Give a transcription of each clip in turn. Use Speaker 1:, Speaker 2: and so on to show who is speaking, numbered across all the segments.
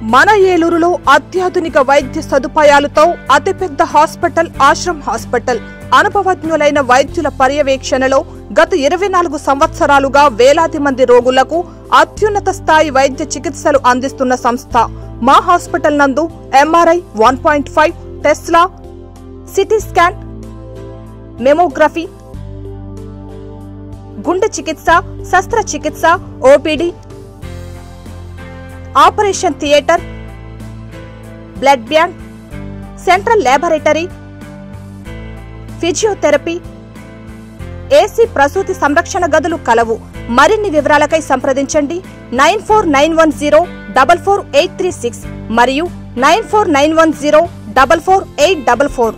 Speaker 1: మన ఏలూరులో అత్యాధునిక వైద్య సదుపాయాలతో అతిపెద్ద హాస్పిటల్ ఆశ్రమ్ హాస్పిటల్ అనుభవజ్ఞులైన వైద్యుల పర్యవేక్షణలో గత ఇరవై నాలుగు సంవత్సరాలుగా వేలాది మంది రోగులకు అత్యున్నత స్థాయి వైద్య చికిత్సలు అందిస్తున్న సంస్థ మా హాస్పిటల్ నందు MRI one point five Tesla CT scan mammography గుండె చికిత్స శస్త్రచికిత్స OPD operation theatre blood bank central laboratory physiotherapy AC ప్రసూతి సంరక్షణ గదులు కలవు మరిన్ని వివరాలకై సంప్రదించండి nine four nine one zero double four eight three six మరియు nine four nine one zero double four eight double four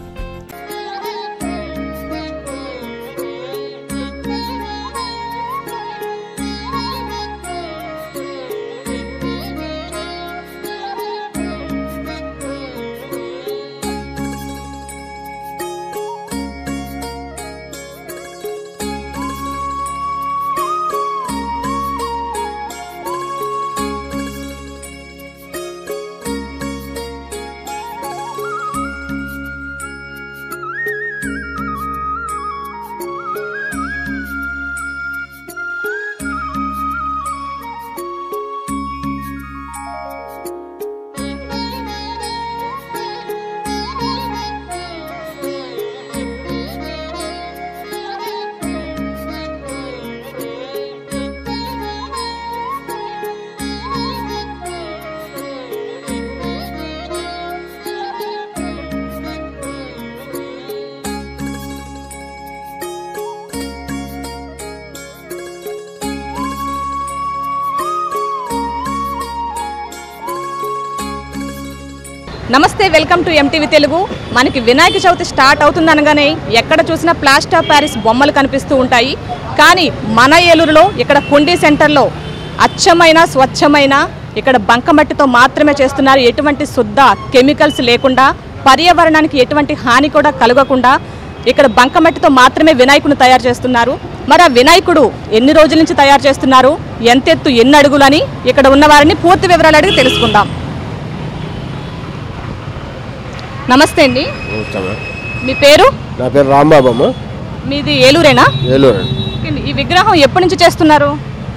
Speaker 1: నమస్తే వెల్కమ్ టు ఎంటీవీ తెలుగు మనకి వినాయక చవితి స్టార్ట్ అవుతుందనగానే ఎక్కడ చూసినా ప్లాస్టర్ ప్యారిస్ బొమ్మలు కనిపిస్తూ ఉంటాయి కానీ మన ఏలూరులో ఇక్కడ కుండీ సెంటర్లో అచ్చమైన స్వచ్ఛమైన ఇక్కడ బంకమట్టితో మాత్రమే చేస్తున్నారు ఎటువంటి శుద్ధ కెమికల్స్ లేకుండా పర్యావరణానికి ఎటువంటి హాని కూడా కలగకుండా ఇక్కడ బంకమట్టితో మాత్రమే వినాయకుని తయారు చేస్తున్నారు మరి ఆ వినాయకుడు ఎన్ని రోజుల నుంచి తయారు చేస్తున్నారు ఎంతెత్తు ఎన్ని అడుగులని ఇక్కడ ఉన్న వారిని పూర్తి వివరాలు అడిగి తెలుసుకుందాం నమస్తే అండి
Speaker 2: నమస్తే
Speaker 1: మీ పేరు
Speaker 2: నా పేరు రాంబాబు అమ్మ
Speaker 1: మీది ఏలూరేనా
Speaker 2: ఏలూరు
Speaker 1: ఓకే అండి. ఈ విగ్రహం ఎప్పటి నుంచి చేస్తున్నారు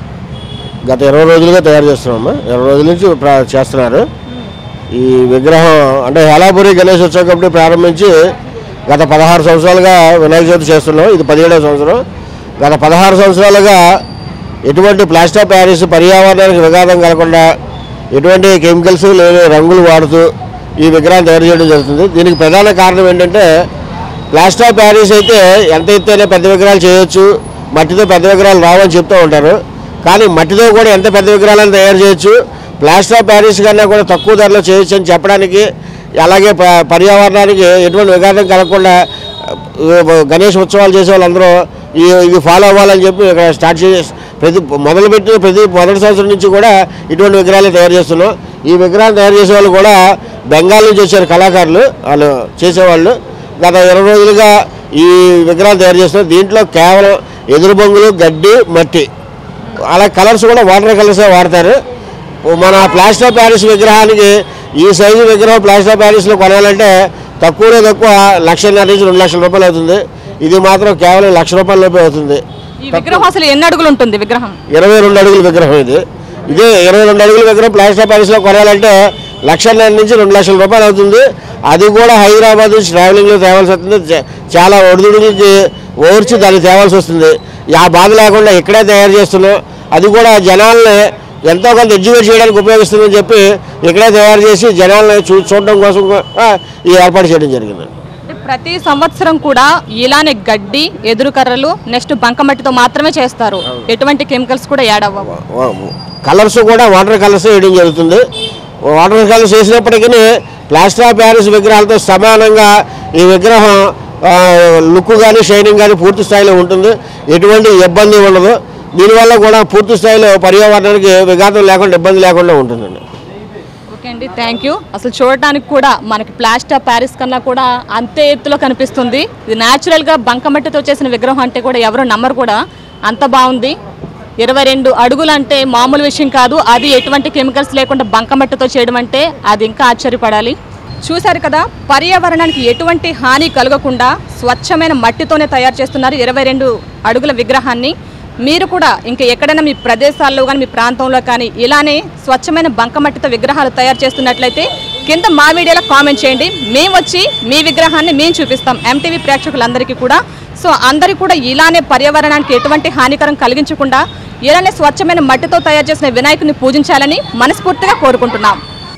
Speaker 2: గత ఇరవై రోజులుగా తయారు చేస్తున్నామమ్మా ఇరవై రోజుల నుంచి ప్రా- చేస్తున్నారు ఈ విగ్రహం అంటే హేలాపురి గణేష్ ఉత్సవ కమిటీ ప్రారంభించి గత పదహారు సంవత్సరాలుగా వినాయక చవితి చేస్తున్నాం ఇది పదిహేడవ సంవత్సరం గత పదహారు సంవత్సరాలుగా ఎటువంటి ప్లాస్టర్ ప్యారిస్ పర్యావరణానికి విఘాతం కలగకుండా ఎటువంటి కెమికల్స్ లేని రంగులు వాడుతూ ఈ విగ్రహం తయారు చేయడం జరుగుతుంది దీనికి ప్రధాన కారణం ఏంటంటే ప్లాస్టర్ ప్యారిస్ అయితే ఎంత ఎత్తైనా పెద్ద విగ్రహాలు చేయొచ్చు మట్టితో పెద్ద విగ్రహాలు రావని చెప్తూ ఉంటారు కానీ మట్టితో కూడా ఎంత పెద్ద విగ్రహాలను తయారు చేయొచ్చు ప్లాస్టర్ ప్యారిస్ కన్నా కూడా తక్కువ ధరలో చేయొచ్చు అని చెప్పడానికి అలాగే ప- పర్యావరణానికి ఎటువంటి విఘాతం కలగకుండా ఆ, గణేష్ ఉత్సవాలు చేసే వాళ్ళందరూ ఈ ఇది ఫాలో అవ్వాలని చెప్పి ఇక్కడ స్టార్ట్ చేసి ప్రతి మొదలుపెట్టిన ప్రతి మొదటి సంవత్సరం నుంచి కూడా ఇటువంటి విగ్రహాలు తయారు చేస్తున్నాం ఈ విగ్రహాలు తయారు చేసే వాళ్ళు కూడా బెంగాల్ నుంచి వచ్చారు కళాకారులు వాళ్ళు చేసేవాళ్ళు గత ఇరవై రోజులుగా ఈ విగ్రహాలు తయారు చేస్తున్నారు దీంట్లో కేవలం ఎదురు బొంగులు గడ్డి మట్టి అలా కలర్స్ కూడా వాటర్ కలర్సే వాడతారు మన ప్లాస్టర్ ప్యారిస్ విగ్రహానికి ఈ సైజు విగ్రహం ప్లాస్టర్ ప్యారిస్లో కొనాలంటే తక్కువలో తక్కువ లక్షన్నర నుంచి రెండు లక్షల రూపాయలు అవుతుంది ఇది మాత్రం కేవలం లక్ష రూపాయల లోపే అవుతుంది
Speaker 1: ఈ విగ్రహం అసలు ఎన్ని అడుగులు ఉంటుంది విగ్రహం
Speaker 2: ఇరవై రెండు అడుగుల విగ్రహం ఇది ఇదే ఇరవై రెండు అడుగుల విగ్రహం ప్లాస్టర్ ప్యారిస్లో కొనాలంటే లక్షన్నర నుంచి రెండు లక్షల రూపాయలు అవుతుంది అది కూడా హైదరాబాద్ నుంచి ట్రావెలింగ్లో తేవాల్సి వస్తుంది చా- చాలా ఒడిదుడికి ఓర్చి దాన్ని తేవాల్సి వస్తుంది ఆ బాధ లేకుండా ఇక్కడే తయారు చేస్తున్నాం అది కూడా జనాల్ని ఎంతో కొంత ఎడ్యుకేట్ చేయడానికి ఉపయోగిస్తుందని చెప్పి ఇక్కడే తయారు చేసి జనాల్ని చూ చూడడం కోసం కూడా ఈ ఏర్పాటు చేయడం జరిగింది
Speaker 1: అంటే ప్రతి సంవత్సరం కూడా ఇలానే గడ్డి ఎదురు కర్రలు నెక్స్ట్ బంకమట్టితో మాత్రమే చేస్తారు ఎటువంటి కెమికల్స్ కూడా యాడ్ అవ్వవు
Speaker 2: కలర్స్ కూడా వాటర్ కలర్స్ వేయడం జరుగుతుంది వాటర్ కలర్స్ వేసినప్పటికీ ప్లాస్టర్ ఆఫ్ ప్యారిస్ విగ్రహాలతో సమానంగా ఈ విగ్రహం లుక్ కానీ షైనింగ్ కానీ పూర్తి స్థాయిలో ఉంటుంది ఎటువంటి ఇబ్బంది ఉండదు దీనివల్ల కూడా పూర్తి స్థాయిలో పర్యావరణానికి విఘాతం లేకుండా ఇబ్బంది లేకుండా ఉంటుందండి
Speaker 1: ఓకే అండి థ్యాంక్ యూ అసలు చూడటానికి కూడా మనకి ప్లాస్టర్ ప్యారిస్ కన్నా కూడా అంతే ఎత్తులో కనిపిస్తుంది ఇది న్యాచురల్గా బంకమట్టితో చేసిన విగ్రహం అంటే కూడా ఎవరు నమ్మరు కూడా అంత బాగుంది ఇరవై రెండు అడుగులు అంటే మామూలు విషయం కాదు అది ఎటువంటి కెమికల్స్ లేకుండా బంకమట్టితో చేయడం అంటే అది ఇంకా ఆశ్చర్యపడాలి చూశారు కదా పర్యావరణానికి ఎటువంటి హాని కలగకుండా స్వచ్ఛమైన మట్టితోనే తయారు చేస్తున్నారు ఇరవై రెండు అడుగుల విగ్రహాన్ని మీరు కూడా ఇంకా ఎక్కడైనా మీ ప్రదేశాల్లో కానీ మీ ప్రాంతంలో కానీ ఇలానే స్వచ్ఛమైన బంకమట్టితో విగ్రహాలు తయారు చేస్తున్నట్లయితే కింద మా వీడియోలో కామెంట్ చేయండి మేము వచ్చి మీ విగ్రహాన్ని మేము చూపిస్తాం ఎంటీవీ ప్రేక్షకులందరికీ కూడా సో అందరూ కూడా ఇలానే పర్యావరణానికి ఎటువంటి హానికరం కలిగించకుండా ఇలానే స్వచ్ఛమైన మట్టితో తయారు చేసిన వినాయకుని పూజించాలని మనస్ఫూర్తిగా కోరుకుంటున్నాం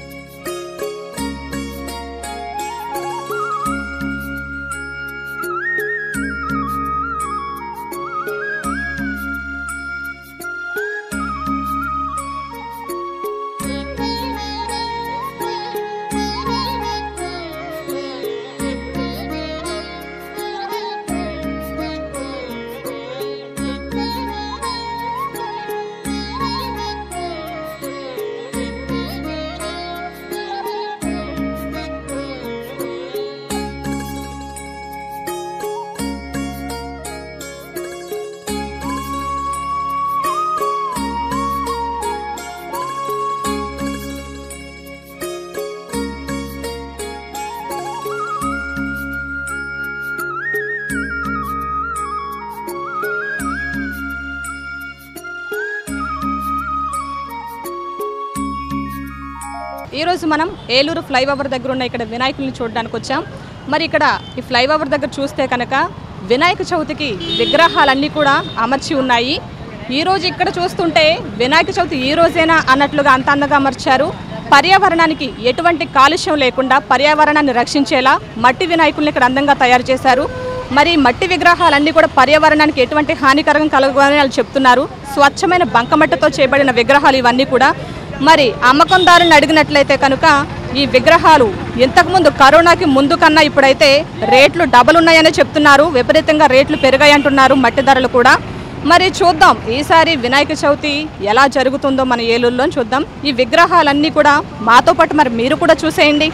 Speaker 1: ఈరోజు మనం ఏలూరు ఫ్లైఓవర్ దగ్గర ఉన్న ఇక్కడ వినాయకుల్ని చూడడానికి వచ్చాం మరి ఇక్కడ ఈ ఫ్లైఓవర్ దగ్గర చూస్తే కనుక వినాయక చవితికి విగ్రహాలన్నీ కూడా అమర్చి ఉన్నాయి ఈ రోజు ఇక్కడ చూస్తుంటే వినాయక చవితి ఈ రోజేనా అన్నట్లుగా అంత అందంగా అమర్చారు పర్యావరణానికి ఎటువంటి కాలుష్యం లేకుండా పర్యావరణాన్ని రక్షించేలా మట్టి వినాయకుల్ని ఇక్కడ అందంగా తయారు చేశారు మరి మట్టి విగ్రహాలన్నీ కూడా పర్యావరణానికి ఎటువంటి హానికరం కలగని వాళ్ళు చెప్తున్నారు స్వచ్ఛమైన బంకమట్టితో చేయబడిన విగ్రహాలు ఇవన్నీ కూడా మరి అమ్మకందారుని అడిగినట్లయితే కనుక ఈ విగ్రహాలు ఇంతకుముందు కరోనాకి ముందు కన్నా ఇప్పుడైతే రేట్లు డబల్ ఉన్నాయని చెప్తున్నారు విపరీతంగా రేట్లు పెరిగాయి అంటున్నారు మట్టి ధరలు కూడా మరి చూద్దాం ఈసారి వినాయక చవితి ఎలా జరుగుతుందో మన ఏలూరులో చూద్దాం ఈ విగ్రహాలన్నీ కూడా మాతో పాటు మరి మీరు కూడా చూసేయండి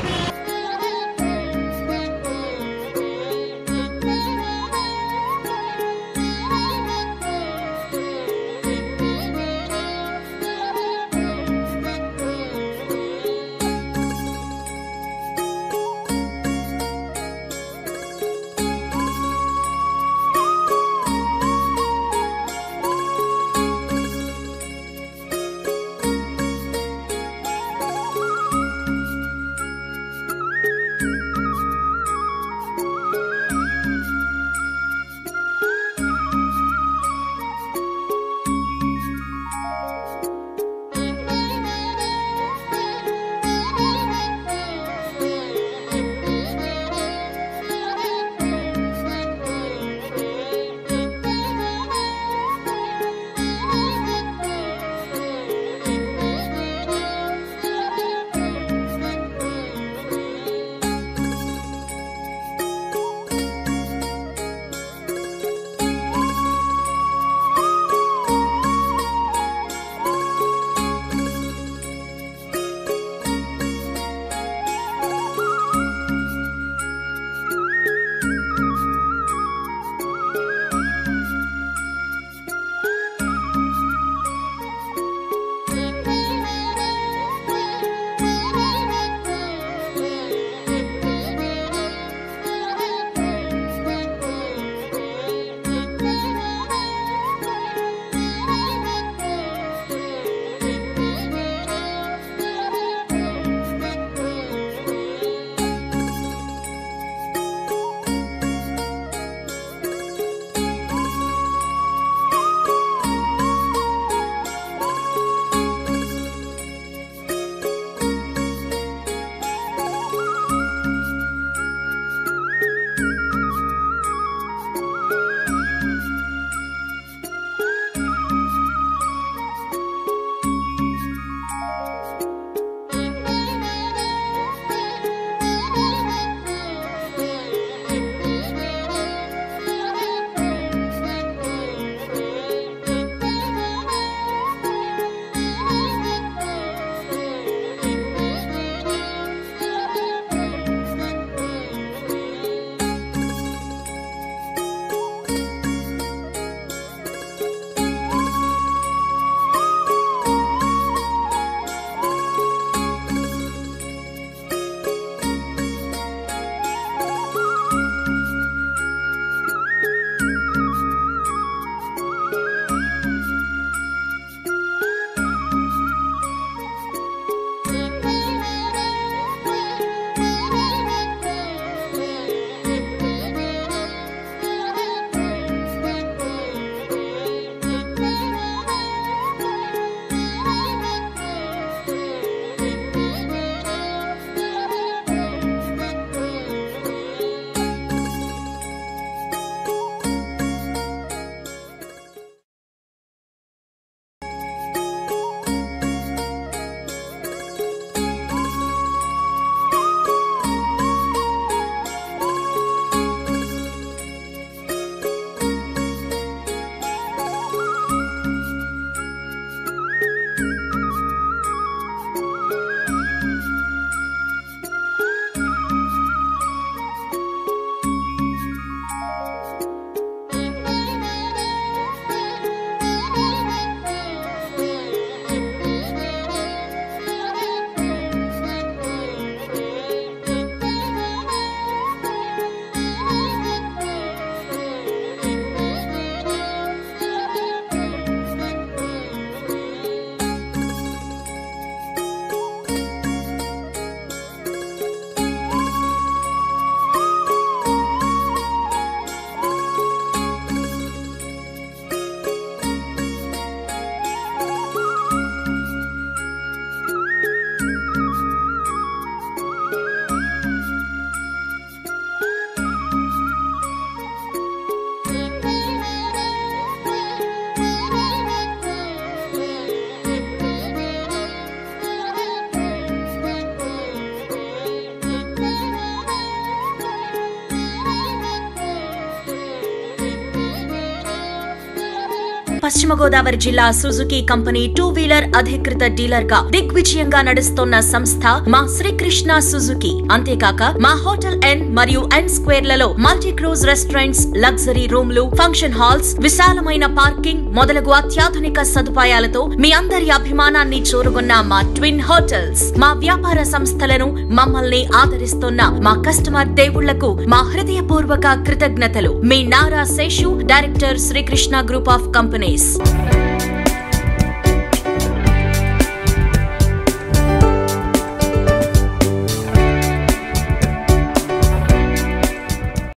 Speaker 3: పశ్చిమ గోదావరి జిల్లా సుజుకి కంపెనీ టూ వీలర్ అధికృత డీలర్ గా దిగ్విజయంగా నడుస్తున్న సంస్థ మా శ్రీకృష్ణ సుజుకి అంతేకాక మా హోటల్ ఎన్ మరియు ఎన్ స్క్వేర్ లలో మల్టీ క్రూజ్ రెస్టారెంట్స్ లగ్జరీ రూమ్లు ఫంక్షన్ హాల్స్ విశాలమైన పార్కింగ్ మొదలగు అత్యాధునిక సదుపాయాలతో మీ అందరి అభిమానాన్ని చూరుకున్న మా ట్విన్ హోటల్స్ మా వ్యాపార సంస్థలను మమ్మల్ని ఆదరిస్తున్న మా కస్టమర్ దేవుళ్లకు మా హృదయపూర్వక కృతజ్ఞతలు మీ Nara Seshu director Srikrishna group of companies